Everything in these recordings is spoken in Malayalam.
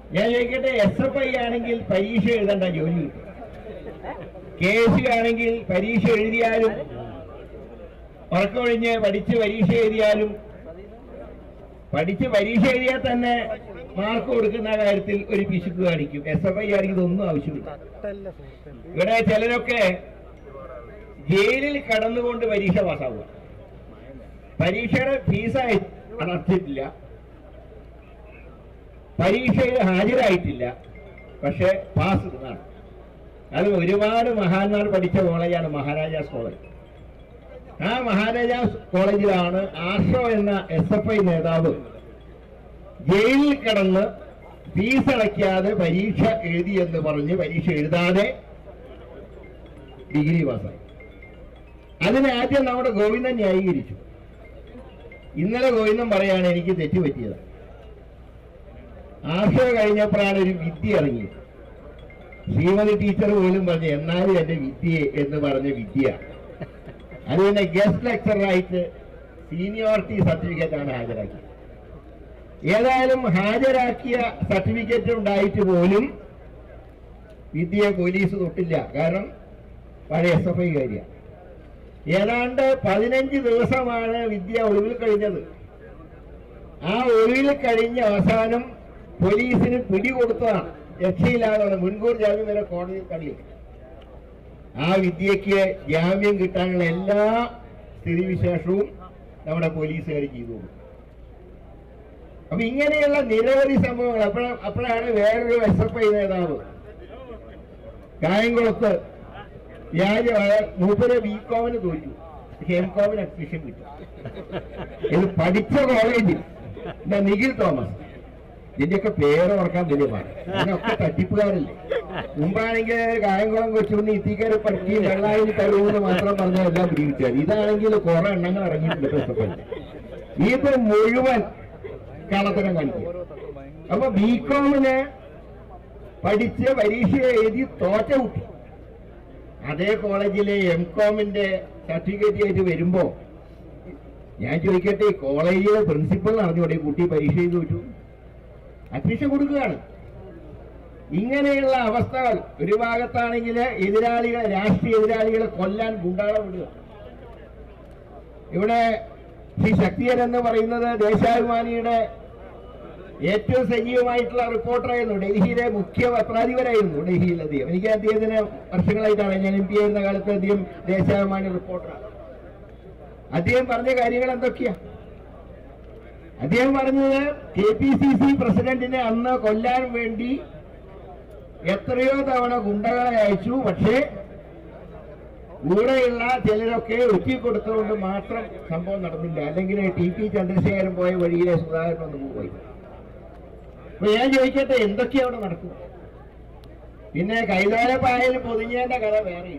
ഞാൻ ചോദിക്കട്ടെ എസ് എഫ് ഐ ആണെങ്കിൽ പരീക്ഷ എഴുതേണ്ട ജോലി കിട്ടും കെ എസ് യു ആണെങ്കിൽ പരീക്ഷ എഴുതിയാലും ഉറക്കമൊഴിഞ്ഞ് പഠിച്ച് പരീക്ഷ എഴുതിയാലും പഠിച്ച് പരീക്ഷ എഴുതിയാൽ തന്നെ മാർക്ക് കൊടുക്കുന്ന കാര്യത്തിൽ ഒരു പിശുക്ക് കാണിക്കും എസ് എഫ് ഐ ആണെങ്കിൽ ഇതൊന്നും ആവശ്യമില്ല ഇവിടെ ചിലരൊക്കെ ജയിലിൽ കടന്നുകൊണ്ട് പരീക്ഷ പാസ്സാവുക പരീക്ഷയുടെ ഫീസ് അടച്ചിട്ടില്ല പരീക്ഷയിൽ ഹാജരായിട്ടില്ല പക്ഷെ പാസ് ഇതാണ് അത് ഒരുപാട് മഹാന്മാർ പഠിച്ച കോളേജാണ് മഹാരാജാസ് കോളേജ് ആ മഹാരാജാസ് കോളേജിലാണ് ആർഷോ എന്ന എസ് എഫ് ഐ നേതാവ് ജയിലിൽ കിടന്ന് ഫീസ് അടയ്ക്കാതെ പരീക്ഷ എഴുതി എന്ന് പറഞ്ഞ് പരീക്ഷ എഴുതാതെ ഡിഗ്രി പാസ്സായി അതിന് ആദ്യം നമ്മുടെ ഗോവിന്ദൻ ന്യായീകരിച്ചു ഇന്നലെ ഗോവിന്ദൻ പറയാണ് എനിക്ക് തെറ്റുപറ്റിയത് ആർഷോ കഴിഞ്ഞപ്പോഴാണ് ഒരു വിദ്യ ഇറങ്ങിയത് ശ്രീമതി ടീച്ചർ പോലും പറഞ്ഞു എന്നാലും എന്റെ വിദ്യ എന്ന് പറഞ്ഞ വിദ്യ അത് പിന്നെ ഗസ്റ്റ് ലെക്ചറായിട്ട് സീനിയോറിറ്റി സർട്ടിഫിക്കറ്റ് ആണ് ഹാജരാക്കിയത് ഏതായാലും ഹാജരാക്കിയ സർട്ടിഫിക്കറ്റ് ഉണ്ടായിട്ട് പോലും വിദ്യയെ പോലീസ് തൊട്ടില്ല കാരണം പഴയ എസ് എഫ് ഐ കാര്യമാണ് ഏതാണ്ട് പതിനഞ്ച് ദിവസമാണ് വിദ്യ ഒളിവിൽ കഴിഞ്ഞത് ആ ഒളിവിൽ കഴിഞ്ഞ അവസാനം പോലീസിന് പിടികൊടുത്തതാണ് രക്ഷയില്ലാതെ മുൻകൂർ ജാമ്യം വരെ കോടതി തള്ളി ആ വിദ്യക്ക് ജാമ്യം കിട്ടാനുള്ള എല്ലാ സ്ഥിതിവിശേഷവും നമ്മുടെ പോലീസുകാർ ചെയ്തു കൊടുക്കും അപ്പൊ ഇങ്ങനെയുള്ള നിരവധി സംഭവങ്ങൾ അപ്പോഴ അപ്പോഴാണ് വേറൊരു എസ് എഫ് ഐ നേതാവ് കായംകുളത്ത് വ്യാജമായ മൂപ്പര് ബി കോമിന് തോറ്റു എം കോമിന് അഡ്മിഷൻ കിട്ടും ഇത് പഠിച്ച കോളേജിൽ എന്താ നിഖിൽ തോമസ് ഇതിന്റെയൊക്കെ പേര് ഓർക്കാൻ വലിയ പാട് ഇതിനൊക്കെ തട്ടിപ്പുകാരല്ലേ മുമ്പാണെങ്കിൽ കായംകുളം കൊച്ചുണ്ണി ഇത്തിക്കര പഠിക്കുകയും വെള്ളായി തരുമെന്ന് മാത്രം പറഞ്ഞ എല്ലാം പിടികിട്ടുക ഇതാണെങ്കിൽ കുറെ എണ്ണങ്ങൾ ഇറങ്ങിയിട്ടുണ്ട് ഇപ്പൊ എസ് എഫ് ഐ. ഇത് മുഴുവൻ കള്ളത്തരം കാണിക്കും അപ്പൊ ബി കോമിന് പഠിച്ച് പരീക്ഷ എഴുതി തോറ്റ കുട്ടി അതേ കോളേജിലെ എം കോമിന്റെ സർട്ടിഫിക്കറ്റ് ആയിട്ട് വരുമ്പോ ഞാൻ ചോദിക്കട്ടെ ഈ കോളേജിലെ പ്രിൻസിപ്പൽ അറിഞ്ഞൂടെ ഈ കുട്ടി പരീക്ഷ ചെയ്ത് തോറ്റു അഡ്മിഷൻ കൊടുക്കുകയാണ് ഇങ്ങനെയുള്ള അവസ്ഥകൾ ഒരു ഭാഗത്താണെങ്കിൽ എതിരാളികളെ രാഷ്ട്രീയ എതിരാളികളെ കൊല്ലാൻ ഗുണ്ടകളെ വിടുക ഇവിടെ ശ്രീ ശക്തിയൻ എന്ന് പറയുന്നത് ദേശാഭിമാനിയുടെ ഏറ്റവും സജീവമായിട്ടുള്ള റിപ്പോർട്ടറായിരുന്നു ഡൽഹിയിലെ മുഖ്യ പത്രാധിപരായിരുന്നു ഡൽഹിയിൽ അദ്ദേഹം എനിക്ക് അദ്ദേഹത്തിന് വർഷങ്ങളായിട്ടാണ് ഞാൻ എം പി ആയിരുന്ന കാലത്ത് അദ്ദേഹം ദേശാഭിമാനി റിപ്പോർട്ടറാണ് അദ്ദേഹം പറഞ്ഞ കാര്യങ്ങൾ എന്തൊക്കെയാ അദ്ദേഹം പറഞ്ഞത് കെ പി സി സി പ്രസിഡന്റിനെ അന്ന് കൊല്ലാൻ വേണ്ടി എത്രയോ തവണ ഗുണ്ടകളെ അയച്ചു പക്ഷേ കൂടെയുള്ള ചിലരൊക്കെ ഒറ്റിക്കൊടുത്തുകൊണ്ട് മാത്രം സംഭവം നടന്നില്ല അല്ലെങ്കിൽ ടി പി ചന്ദ്രശേഖരൻ പോയ വഴിയിലെ സുധാകരൻ ഒന്ന് പോയി അപ്പൊ ഞാൻ ചോദിക്കട്ടെ എന്തൊക്കെയാ അവിടെ നടക്കും പിന്നെ കൈതാരപ്പായൽ പൊതിഞ്ഞേന്റെ കഥ വേറെ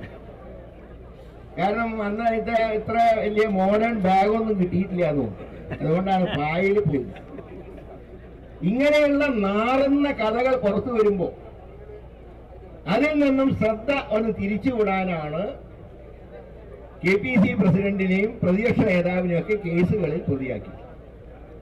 കാരണം അന്ന് ഇത് ഇത്ര വലിയ മോഡേൺ ബാഗൊന്നും കിട്ടിയിട്ടില്ല എന്ന് തോന്നുന്നു അതുകൊണ്ടാണ് പായൽ പോയി ഇങ്ങനെയുള്ള നാറുന്ന കഥകൾ പുറത്തു വരുമ്പോ അതിൽ നിന്നും ശ്രദ്ധ ഒന്ന് തിരിച്ചുവിടാനാണ് കെ പി സി പ്രസിഡന്റിനെയും പ്രതിപക്ഷ നേതാവിനെയും ഒക്കെ കേസുകളിൽ പ്രതിയാക്കി